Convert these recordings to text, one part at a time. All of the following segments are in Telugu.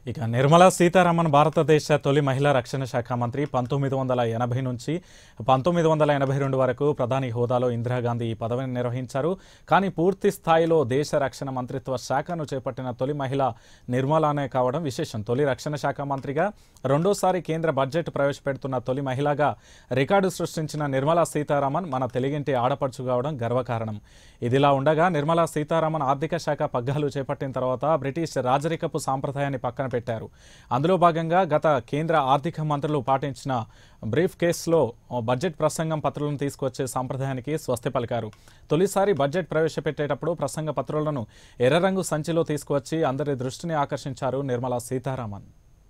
ఇక నిర్మలా సీతారామన్ భారతదేశ తొలి మహిళా రక్షణ శాఖ మంత్రి పంతొమ్మిది వందల ఎనభై నుంచి పంతొమ్మిది వందల ఎనభై రెండు వరకు ప్రధాని హోదాలో ఇందిరాగాంధీ ఈ పదవిని నిర్వహించారు కానీ పూర్తి స్థాయిలో దేశ రక్షణ మంత్రిత్వ శాఖను చేపట్టిన తొలి మహిళ నిర్మలానే కావడం విశేషం తొలి రక్షణ శాఖ మంత్రిగా రెండోసారి కేంద్ర బడ్జెట్ ప్రవేశపెడుతున్న తొలి మహిళగా రికార్డు సృష్టించిన నిర్మలా సీతారామన్ మన తెలుగింటి ఆడపడుచు కావడం గర్వకారణం ఇదిలా ఉండగా నిర్మలా సీతారామన్ ఆర్థిక శాఖ పగ్గాలు చేపట్టిన తర్వాత బ్రిటిష్ రాజరికపు సాంప్రదాయాన్ని పక్కన పెట్టారు అందులో భాగంగా గత కేంద్ర ఆర్థిక మంత్రులు పాటించిన బ్రీఫ్ కేసులో బడ్జెట్ ప్రసంగం పత్రాలను తీసుకొచ్చే సాంప్రదాయానికి స్వస్తి పలికారు తొలిసారి బడ్జెట్ ప్రవేశపెట్టేటప్పుడు ప్రసంగ పత్రాలను ఎర్ర రంగు సంచిలో తీసుకువచ్చి అందరి దృష్టిని ఆకర్షించారు నిర్మలా సీతారామన్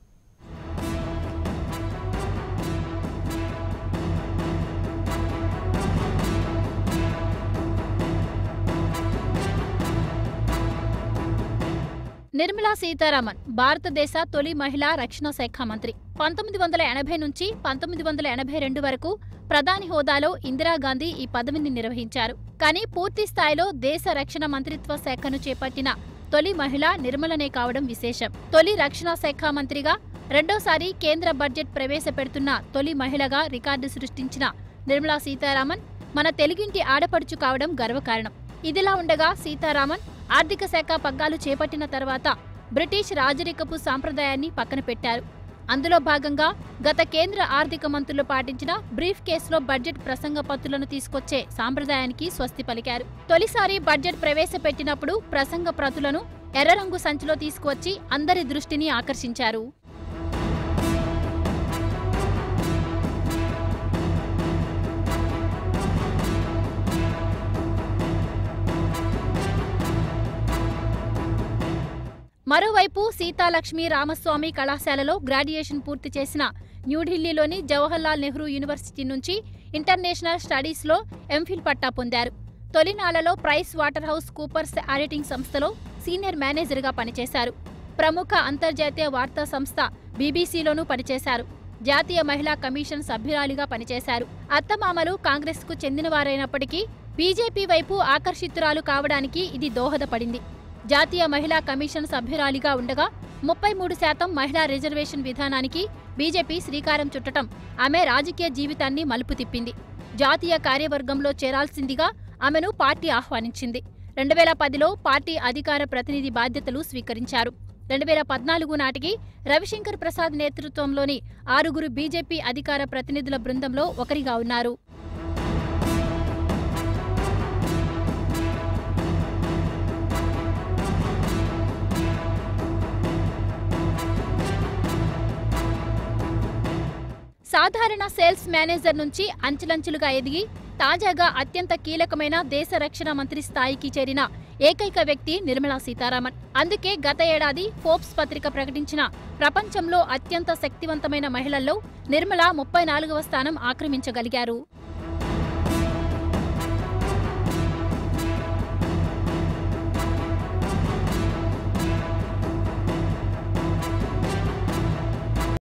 నిర్మలా సీతారామన్ భారతదేశ తొలి మహిళా రక్షణ శాఖ మంత్రి పంతొమ్మిది వందల ఎనభై నుంచి పంతొమ్మిది వందల ఎనభై రెండు వరకు ప్రధాని హోదాలో ఇందిరాగాంధీ ఈ పదవిని నిర్వహించారు కానీ పూర్తి స్థాయిలో దేశ రక్షణ మంత్రిత్వ శాఖను చేపట్టిన తొలి మహిళ నిర్మలనే కావడం విశేషం తొలి రక్షణ శాఖ మంత్రిగా రెండోసారి కేంద్ర బడ్జెట్ ప్రవేశపెడుతున్న తొలి మహిళగా రికార్డు సృష్టించిన నిర్మలా సీతారామన్ మన తెలుగింటి ఆడపడుచు కావడం గర్వకారణం ఇదిలా ఉండగా సీతారామన్ ఆర్థిక శాఖ పగ్గాలు చేపట్టిన తర్వాత బ్రిటిష్ రాజరికపు సాంప్రదాయాన్ని పక్కన పెట్టారు అందులో భాగంగా గత కేంద్ర ఆర్థిక మంత్రులు పాటించిన బ్రీఫ్ కేసులో బడ్జెట్ ప్రసంగ పత్రులను తీసుకొచ్చే సాంప్రదాయానికి స్వస్తి పలికారు తొలిసారి బడ్జెట్ ప్రవేశపెట్టినప్పుడు ప్రసంగ ప్రతులను ఎర్ర రంగు సంచిలో తీసుకువచ్చి అందరి దృష్టిని ఆకర్షించారు మరోవైపు సీతాలక్ష్మి రామస్వామి కళాశాలలో గ్రాడ్యుయేషన్ పూర్తి చేసిన న్యూఢిల్లీలోని జవహర్లాల్ నెహ్రూ యూనివర్సిటీ నుంచి ఇంటర్నేషనల్ స్టడీస్లో ఎంఫిల్ పట్టా పొందారు తొలినాళ్లలో Price Water House Coopers auditing సంస్థలో సీనియర్ మేనేజర్గా పనిచేశారు ప్రముఖ అంతర్జాతీయ వార్తా సంస్థ బీబీసీలోనూ పనిచేశారు జాతీయ మహిళా కమిషన్ సభ్యురాలిగా పనిచేశారు అత్తమామలు కాంగ్రెస్కు చెందినవారైనప్పటికీ బీజేపీ వైపు ఆకర్షితురాలు కావడానికి ఇది దోహదపడింది జాతీయ మహిళా కమిషన్ సభ్యురాలిగా ఉండగా ముప్పై మూడు శాతం మహిళా రిజర్వేషన్ విధానానికి బీజేపీ శ్రీకారం చుట్టడం ఆమె రాజకీయ జీవితాన్ని మలుపు తిప్పింది జాతీయ కార్యవర్గంలో చేరాల్సిందిగా ఆమెను పార్టీ ఆహ్వానించింది రెండు వేల పదిలో పార్టీ అధికార ప్రతినిధి బాధ్యతలు స్వీకరించారు రెండు వేల పద్నాలుగు నాటికి రవిశంకర్ ప్రసాద్ నేతృత్వంలోని ఆరుగురు బీజేపీ అధికార ప్రతినిధుల బృందంలో ఒకరిగా ఉన్నారు సాధారణ సేల్స్ మేనేజర్ నుంచి అంచెలంచెలుగా ఎదిగి తాజాగా అత్యంత కీలకమైన దేశ రక్షణ మంత్రి స్థాయికి చేరిన ఏకైక వ్యక్తి నిర్మలా సీతారామన్ అందుకే గత ఏడాది ఫోర్బ్స్ పత్రిక ప్రకటించిన ప్రపంచంలో అత్యంత శక్తివంతమైన మహిళల్లో నిర్మల ముప్పై నాలుగవ స్థానం ఆక్రమించగలిగారు